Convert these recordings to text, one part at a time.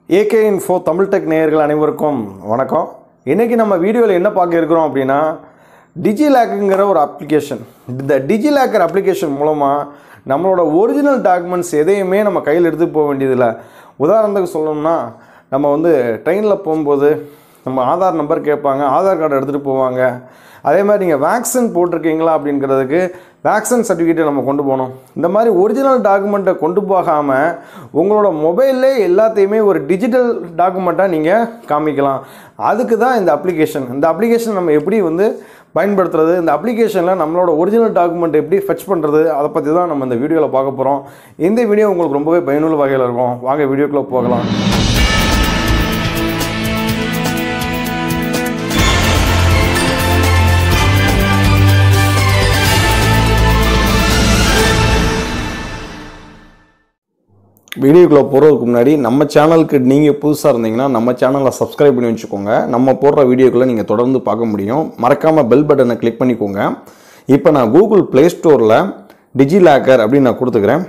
AK info Tamil tech நேயர்கள் அனைவருக்கும் வணக்கம் இன்றைக்கி நம்ம வீடியோவில் என்ன பார்க்க இருக்கிறோம் அப்படின்னா டிஜிலாக்குங்கிற ஒரு அப்ளிகேஷன் இந்த டிஜிலாக்கர் அப்ளிகேஷன் மூலமாக நம்மளோட ஒரிஜினல் டாக்குமெண்ட்ஸ் எதையுமே நம்ம கையில் எடுத்து போக வேண்டியதில்லை உதாரணத்துக்கு சொல்லணும்னா நம்ம வந்து ட்ரெயினில் போகும்போது நம்ம ஆதார் நம்பர் கேட்பாங்க ஆதார் கார்டு எடுத்துகிட்டு போவாங்க அதே மாதிரி நீங்கள் வேக்சின் போட்டிருக்கீங்களா அப்படிங்கிறதுக்கு வேக்சின் சர்டிஃபிகேட்டை நம்ம கொண்டு போகணும் இந்த மாதிரி ஒரிஜினல் டாக்குமெண்ட்டை கொண்டு போகாமல் உங்களோட மொபைல்லே எல்லாத்தையுமே ஒரு டிஜிட்டல் டாக்குமெண்ட்டாக நீங்கள் காமிக்கலாம் அதுக்கு தான் இந்த அப்ளிகேஷன் இந்த அப்ளிகேஷன் நம்ம எப்படி வந்து பயன்படுத்துறது இந்த அப்ளிகேஷனில் நம்மளோட ஒரிஜினல் டாக்குமெண்ட் எப்படி ஃபெச் பண்ணுறது அதை பற்றி தான் நம்ம இந்த வீடியோவில் பார்க்க போகிறோம் இந்த வீடியோ உங்களுக்கு ரொம்பவே பயனுள்ள வகையில் இருக்கும் வாங்க வீடியோக்குள்ளே போகலாம் வீடியோக்குள்ளே போகிறதுக்கு முன்னாடி நம்ம சேனலுக்கு நீங்கள் புதுசாக இருந்தீங்கன்னா நம்ம சேனலை சப்ஸ்கிரைப் பண்ணி வச்சுக்கோங்க நம்ம போடுற வீடியோக்களை நீங்கள் தொடர்ந்து பார்க்க முடியும் மறக்காமல் பெல் பட்டனை கிளிக் பண்ணிக்கோங்க இப்போ நான் கூகுள் ப்ளே ஸ்டோரில் டிஜிலாக்கர் அப்படின்னு நான் கொடுத்துக்கிறேன்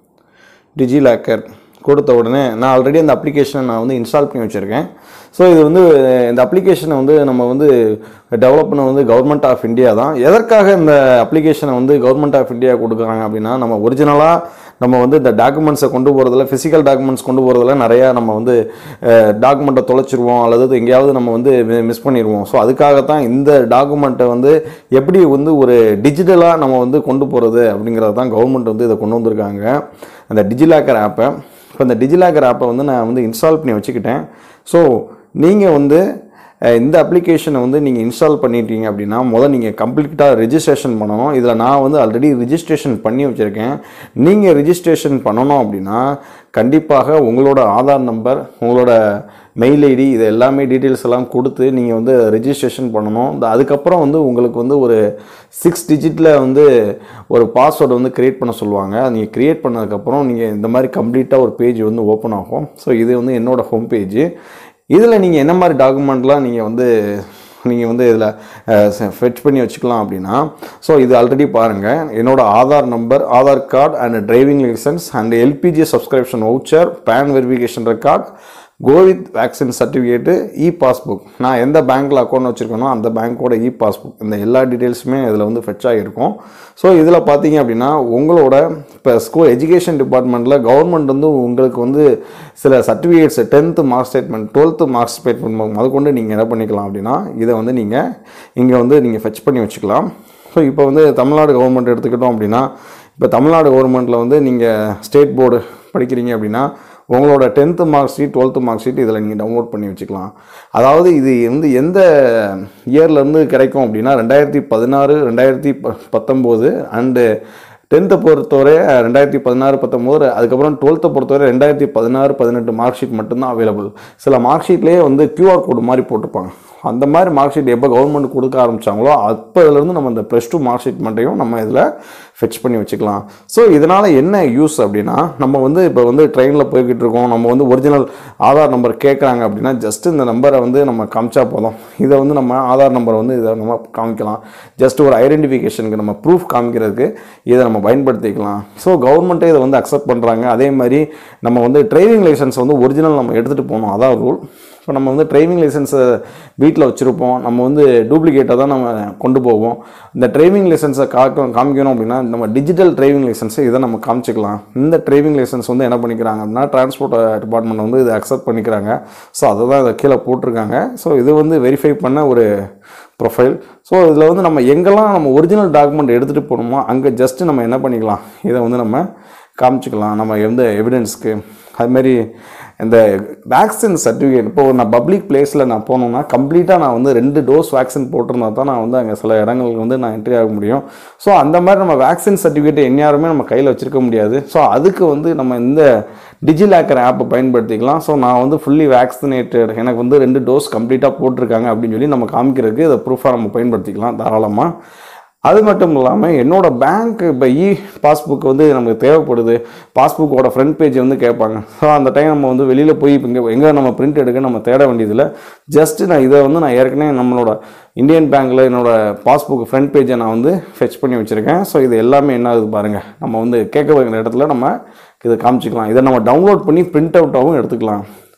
டிஜிலாக்கர் கொடுத்த உடனே நான் ஆல்ரெடி அந்த அப்ளிகேஷனை நான் வந்து இன்ஸ்டால் பண்ணி வச்சுருக்கேன் ஸோ இது வந்து இந்த அப்ளிகேஷனை வந்து நம்ம வந்து டெவலப் பண்ண வந்து கவர்மெண்ட் ஆஃப் இந்தியா தான் எதற்காக இந்த அப்ளிகேஷனை வந்து கவர்மெண்ட் ஆஃப் இந்தியா கொடுக்குறாங்க அப்படின்னா நம்ம ஒரிஜினலாக நம்ம வந்து இந்த டாக்குமெண்ட்ஸை கொண்டு போகிறதுல ஃபிசிக்கல் டாக்குமெண்ட்ஸ் கொண்டு போகிறதுல நிறையா நம்ம வந்து டாக்குமெண்ட்டை தொலைச்சிருவோம் அல்லது எங்கேயாவது நம்ம வந்து மிஸ் பண்ணிடுவோம் ஸோ அதுக்காகத்தான் இந்த டாக்குமெண்ட்டை வந்து எப்படி வந்து ஒரு டிஜிட்டலாக நம்ம வந்து கொண்டு போகிறது அப்படிங்கிறது தான் கவர்மெண்ட் வந்து இதை கொண்டு வந்திருக்காங்க அந்த டிஜிலாக்கர் ஆப்பை இப்போ இந்த டிஜிலாக்கர் ஆப்பை வந்து நான் வந்து இன்ஸ்டால் பண்ணி வச்சுக்கிட்டேன் ஸோ நீங்கள் வந்து அஹ், இந்த அப்ளிகேஷனை வந்து நீங்கள் இன்ஸ்டால் பண்ணிட்டீங்க அப்படின்னா முதல் நீங்கள் கம்ப்ளீட்டாக ரெஜிஸ்ட்ரேஷன் பண்ணணும் இதில் நான் வந்து ஆல்ரெடி ரிஜிஸ்ட்ரேஷன் பண்ணி வச்சுருக்கேன் நீங்கள் ரிஜிஸ்ட்ரேஷன் பண்ணணும் அப்படின்னா கண்டிப்பாக உங்களோட ஆதார் நம்பர் உங்களோட மெயில் ஐடி இது எல்லாமே டீட்டெயில்ஸ் எல்லாம் கொடுத்து நீங்கள் வந்து ரெஜிஸ்ட்ரேஷன் பண்ணணும் இந்த அதுக்கப்புறம் வந்து உங்களுக்கு வந்து ஒரு சிக்ஸ் டிஜிட்டில் வந்து ஒரு பாஸ்வேர்டு வந்து க்ரியேட் பண்ண சொல்லுவாங்க நீங்கள் க்ரியேட் பண்ணதுக்கப்புறம் நீங்கள் இந்த மாதிரி கம்ப்ளீட்டாக ஒரு பேஜ் வந்து ஓப்பன் ஆகும் ஸோ இது வந்து என்னோட ஹோம் பேஜ் இதில் நீங்கள் என்ன மாதிரி டாக்குமெண்ட்லாம் நீங்கள் வந்து நீங்கள் வந்து இதில் ஃபெச் பண்ணி வச்சுக்கலாம் அப்படின்னா ஸோ இது ஆல்ரெடி பாருங்கள் என்னோட Aadhaar number Aadhaar card and driving licence and LPG subscription voucher PAN verification record Covid vaccine certificate e passbook நான் எந்த பேங்க்கில் அக்கௌண்ட் வச்சுருக்கேனோ அந்த பேங்க்கோட இ பாஸ்புக் இந்த எல்லா டீட்டெயில்ஸுமே இதில் வந்து ஃபெச் ஆகிருக்கும் ஸோ இதில் பார்த்தீங்க அப்படின்னா உங்களோட இப்போ ஸ்கூல் எஜுகேஷன் டிபார்ட்மெண்ட்டில் கவர்மெண்ட் வந்து உங்களுக்கு வந்து சில certificates tenth mark statement twelfth mark statement முதற்கொண்டு நீங்கள் என்ன பண்ணிக்கலாம் அப்படின்னா இதை வந்து நீங்கள் இங்கே வந்து நீங்கள் ஃபெச் பண்ணி வச்சுக்கலாம் ஸோ இப்போ வந்து தமிழ்நாடு கவர்மெண்ட் எடுத்துக்கிட்டோம் அப்படின்னா இப்போ தமிழ்நாடு கவர்மெண்ட்டில் வந்து நீங்கள் ஸ்டேட் போர்டு படிக்கிறீங்க அப்படின்னா உங்களோட tenth mark sheet twelfth mark sheet இதில் நீங்கள் டவுன்லோட் பண்ணி வச்சுக்கலாம் அதாவது இது வந்து எந்த இயர்லேருந்து கிடைக்கும் அப்படின்னா ரெண்டாயிரத்தி பதினாறு ரெண்டாயிரத்தி ப பத்தொம்போது அண்டு டென்த்தை பொறுத்தவரை ரெண்டாயிரத்தி பதினாறு பத்தொம்போது அதுக்கப்புறம் டுவெல்த்தை பொறுத்தவரை ரெண்டாயிரத்தி பதினாறு பதினெட்டு மார்க் ஷீட் மட்டும்தான் அவைலபிள் சில மார்க் ஷீட்லேயே வந்து QR கோடு மாதிரி போட்டிருப்பாங்க அந்த மாதிரி மார்க் ஷீட் எப்போ கவர்மெண்ட் கொடுக்க ஆரம்பிச்சாங்களோ அப்போதுலேருந்து நம்ம இந்த ப்ளஸ் டூ மார்க் ஷீட் மட்டும் நம்ம இதில் ஃபெச் பண்ணி வச்சுக்கலாம் ஸோ இதனால் என்ன யூஸ் அப்படின்னா நம்ம வந்து இப்போ வந்து ட்ரெயினில் போய்கிட்டு இருக்கோம் நம்ம வந்து ஒரிஜினல் ஆதார் நம்பர் கேட்குறாங்க அப்படின்னா ஜஸ்ட் இந்த நம்பரை வந்து நம்ம காமிச்சா போதும் இதை வந்து நம்ம ஆதார் நம்பரை வந்து இதை நம்ம காமிக்கலாம் ஜஸ்ட் ஒரு ஐடென்டிஃபிகேஷனுக்கு நம்ம ப்ரூஃப் காமிக்கிறதுக்கு இதை நம்ம பயன்படுத்திக்கலாம் ஸோ கவர்மெண்ட்டே இதை வந்து அக்செப்ட் பண்ணுறாங்க அதே மாதிரி நம்ம வந்து டிரைவிங் லைசன்ஸ் வந்து ஒரிஜினல் நம்ம எடுத்துகிட்டு போகணும் அதான் ரூல் இப்போ நம்ம வந்து டிரைவிங் லைசன்ஸை வீட்டில் வச்சுருப்போம் நம்ம வந்து டூப்ளிகேட்டாக தான் நம்ம கொண்டு போவோம் இந்த டிரைவிங் லைசன்ஸை காக்க காமிக்கணும் அப்படின்னா நம்ம டிஜிட்டல் டிரைவிங் லைசன்ஸை இதை நம்ம காமிச்சிக்கலாம் இந்த டிரைவிங் லைசன்ஸ் வந்து என்ன பண்ணிக்கிறாங்க அப்படின்னா டிரான்ஸ்போர்ட் டிபார்ட்மெண்ட் வந்து இதை அக்செப்ட் பண்ணிக்கிறாங்க ஸோ அதை தான் இதை கீழே போட்டிருக்காங்க ஸோ இது வந்து வெரிஃபை பண்ண ஒரு ப்ரொஃபைல் ஸோ இதில் வந்து நம்ம எங்கெல்லாம் நம்ம ஒரிஜினல் டாக்குமெண்ட் எடுத்துகிட்டு போகணுமோ அங்கே ஜஸ்ட்டு நம்ம என்ன பண்ணிக்கலாம் இதை வந்து நம்ம காமிச்சிக்கலாம் நம்ம எந்த எவிடன்ஸ்க்கு அதுமாரி இந்த வேக்சின் சர்டிஃபிகேட் இப்போ நான் பப்ளிக் பிளேஸில் நான் போனோம்னா கம்ப்ளீட்டாக நான் வந்து ரெண்டு டோஸ் வேக்சின் போட்டிருந்தா தான் நான் வந்து அங்கே சில இடங்களுக்கு வந்து நான் என்ட்ரி ஆக முடியும் ஸோ அந்த மாதிரி நம்ம வேக்சின் சர்டிஃபிகேட் எந்நேரமே நம்ம கையில் வச்சிருக்க முடியாது ஸோ அதுக்கு வந்து நம்ம இந்த டிஜிலாக்கர் ஆப்பை பயன்படுத்திக்கலாம் ஸோ நான் வந்து ஃபுல்லி வேக்சினேட்டட் எனக்கு வந்து ரெண்டு டோஸ் கம்ப்ளீட்டாக போட்டிருக்காங்க அப்படின்னு சொல்லி நம்ம காமிக்கிறதுக்கு இதை ப்ரூஃபாக நம்ம பயன்படுத்திக்கலாம் தாராளமாக அது மட்டும் இல்லாமல் என்னோட பேங்க் இப்போ இ பாஸ்புக் வந்து நமக்கு தேவைப்படுது பாஸ்புக்கோட ஃப்ரண்ட் பேஜ் வந்து கேட்பாங்க ஸோ அந்த டைம் நம்ம வந்து வெளியில் போய் இப்போ இங்கே எங்கே நம்ம பிரிண்ட் எடுக்க நம்ம தேட வேண்டியதில்லை ஜஸ்ட் நான் இதை வந்து நான் ஏற்கனவே நம்மளோட இந்தியன் பேங்க்கில் என்னோட பாஸ்புக் ஃப்ரண்ட் பேஜை நான் வந்து ஃபெச் பண்ணி வச்சுருக்கேன் ஸோ இது எல்லாமே என்ன ஆகுது பாருங்கள் நம்ம வந்து கேட்க வைக்கிற இடத்துல நம்ம இதை காமிச்சிக்கலாம் இதை நம்ம டவுன்லோட் பண்ணி பிரிண்ட் அவுட்டாகவும் எடுத்துக்கலாம்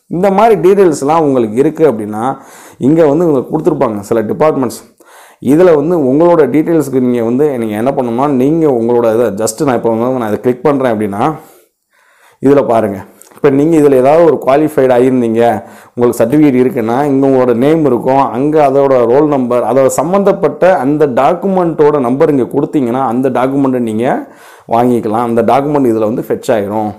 இந்த மாதிரி டீட்டெயில்ஸ்லாம் உங்களுக்கு இருக்குது அப்படின்னா இங்கே வந்து உங்களுக்கு கொடுத்துருப்பாங்க சில டிபார்ட்மெண்ட்ஸ் இதில் வந்து உங்களோட டீட்டெயில்ஸ்க்கு நீங்கள் வந்து நீங்கள் என்ன பண்ணணும்னா நீங்கள் உங்களோட இதை ஜஸ்ட் நான் இப்போ வந்து நான் இதை கிளிக் பண்ணுறேன் அப்படின்னா இதில் பாருங்கள் இப்போ நீங்கள் இதில் ஏதாவது ஒரு குவாலிஃபைடு ஆகியிருந்தீங்க உங்களுக்கு சர்டிஃபிகேட் இருக்குன்னா இங்கே உங்களோட நேம் இருக்கும் அங்கே அதோட ரோல் நம்பர் அதோட சம்மந்தப்பட்ட அந்த டாக்குமெண்ட்டோட நம்பர் இங்கே கொடுத்தீங்கன்னா அந்த டாக்குமெண்ட்டை நீங்கள் வாங்கிக்கலாம் அந்த டாக்குமெண்ட் இதில் வந்து ஃபெச் ஆயிரும்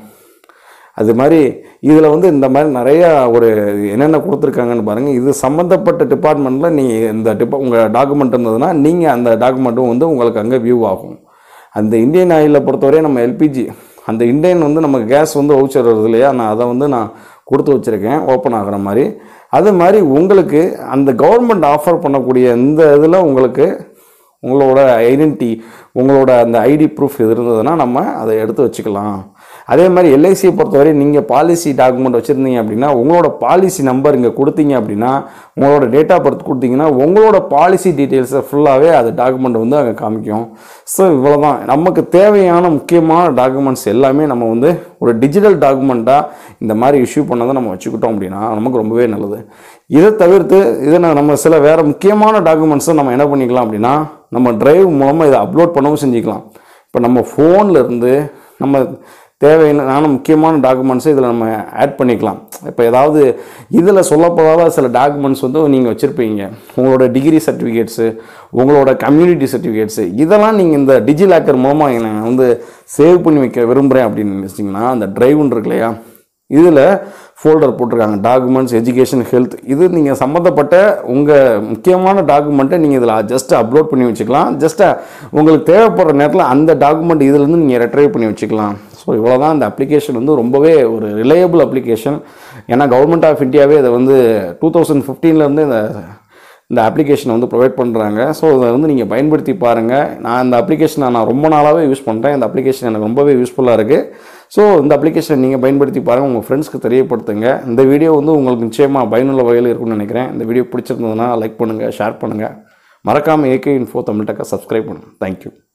அது மாதிரி இதில் வந்து இந்த மாதிரி நிறையா ஒரு என்னென்ன கொடுத்துருக்காங்கன்னு பாருங்கள் இது சம்மந்தப்பட்ட டிபார்ட்மெண்ட்டில் நீங்கள் இந்த டிபா உங்கள் டாக்குமெண்ட் இருந்ததுன்னா நீங்கள் அந்த டாக்குமெண்ட்டும் வந்து உங்களுக்கு அங்கே வியூ ஆகும் அந்த இந்தியன் ஆயிலில் பொறுத்தவரை நம்ம எல்பிஜி அந்த இந்தியன் வந்து நம்ம கேஸ் வந்து வவுச்சர் வருது இல்லையா நான் அதை வந்து நான் கொடுத்து வச்சுருக்கேன் ஓப்பன் ஆகிற மாதிரி அது மாதிரி உங்களுக்கு அந்த கவர்மெண்ட் ஆஃபர் பண்ணக்கூடிய இந்த இதில் உங்களுக்கு உங்களோட ஐடென்டி உங்களோட அந்த ஐடி ப்ரூஃப் இது இருந்ததுன்னா நம்ம அதை எடுத்து வச்சுக்கலாம் அதே மாதிரி எல்ஐசியை பொறுத்தவரை நீங்கள் பாலிசி டாக்குமெண்ட் வச்சுருந்தீங்க அப்படின்னா உங்களோட பாலிசி நம்பர் இங்கே கொடுத்தீங்க அப்படின்னா உங்களோட டேட் ஆஃப் பர்த் கொடுத்தீங்கன்னா உங்களோட பாலிசி டீட்டெயில்ஸை ஃபுல்லாகவே அது டாக்குமெண்ட் வந்து அங்கே காமிக்கும் ஸோ இவ்வளோதான் நமக்கு தேவையான முக்கியமான டாக்குமெண்ட்ஸ் எல்லாமே நம்ம வந்து ஒரு டிஜிட்டல் டாக்குமெண்ட்டாக இந்த மாதிரி இஷ்யூ பண்ணதை நம்ம வச்சுக்கிட்டோம் அப்படின்னா நமக்கு ரொம்பவே நல்லது இதை தவிர்த்து இதை நான் நம்ம சில வேறு முக்கியமான டாக்குமெண்ட்ஸை நம்ம என்ன பண்ணிக்கலாம் அப்படின்னா நம்ம டிரைவ் மூலமாக இதை அப்லோட் பண்ணவும் செஞ்சுக்கலாம் இப்போ நம்ம ஃபோனில் இருந்து நம்ம தேவையான முக்கியமான டாக்குமெண்ட்ஸை இதில் நம்ம ஆட் பண்ணிக்கலாம் இப்போ ஏதாவது இதில் சொல்லப்படாத சில டாக்குமெண்ட்ஸ் வந்து நீங்கள் வச்சுருப்பீங்க உங்களோட டிகிரி சர்டிஃபிகேட்ஸு உங்களோட கம்யூனிட்டி சர்டிஃபிகேட்ஸு இதெல்லாம் நீங்கள் இந்த டிஜிலாக்கர் மூலமாக நான் வந்து சேவ் பண்ணி வைக்க விரும்புகிறேன் அப்படின்னு நினச்சிங்கன்னா அந்த டிரைவ்னு இருக்கு இல்லையா இதில் ஃபோல்டர் போட்டிருக்காங்க டாக்குமெண்ட்ஸ் எஜுகேஷன் ஹெல்த் இது நீங்கள் சம்மந்தப்பட்ட உங்கள் முக்கியமான டாக்குமெண்ட்டை நீங்கள் இதில் ஜஸ்ட் அப்லோட் பண்ணி வச்சுக்கலாம் ஜஸ்ட் உங்களுக்கு தேவைப்படுற நேரத்தில் அந்த டாக்குமெண்ட் இதுலேருந்து நீங்கள் ரெட்ரைவ் பண்ணி வச்சுக்கலாம் ஸோ இவ்வளோ தான் இந்த அப்ளிகேஷன் வந்து ரொம்பவே ஒரு ரிலையபிள் அப்ளிகேஷன் ஏன்னா கவர்மெண்ட் ஆஃப் இந்தியாவே இதை வந்து டூ தௌசண்ட் ஃபிஃப்டீன்லேருந்து இந்த இந்த அப்ளிகேஷனை வந்து ப்ரொவைட் பண்ணுறாங்க ஸோ இதை வந்து நீங்கள் பயன்படுத்தி பாருங்கள் நான் இந்த அப்ளிகேஷனை நான் ரொம்ப நாளாகவே யூஸ் பண்ணுறேன் இந்த அப்ளிகேஷன் எனக்கு ரொம்பவே யூஸ்ஃபுல்லாக இருக்குது ஸோ இந்த அப்ளிகேஷன் நீங்கள் பயன்படுத்தி பாருங்கள் உங்கள் ஃப்ரெண்ட்ஸ்க்கு தெரியப்படுத்துங்க இந்த வீடியோ வந்து உங்களுக்கு நிச்சயமாக பயனுள்ள வகையில் இருக்கும்னு நினைக்கிறேன் இந்த வீடியோ பிடிச்சிருந்ததுன்னா லைக் பண்ணுங்கள் ஷேர் பண்ணுங்கள் மறக்காமல் ஏகே இன்ஃபோ தமிழ் டக்கை சப்ஸ்கிரைப் பண்ணுங்கள் தேங்க்யூ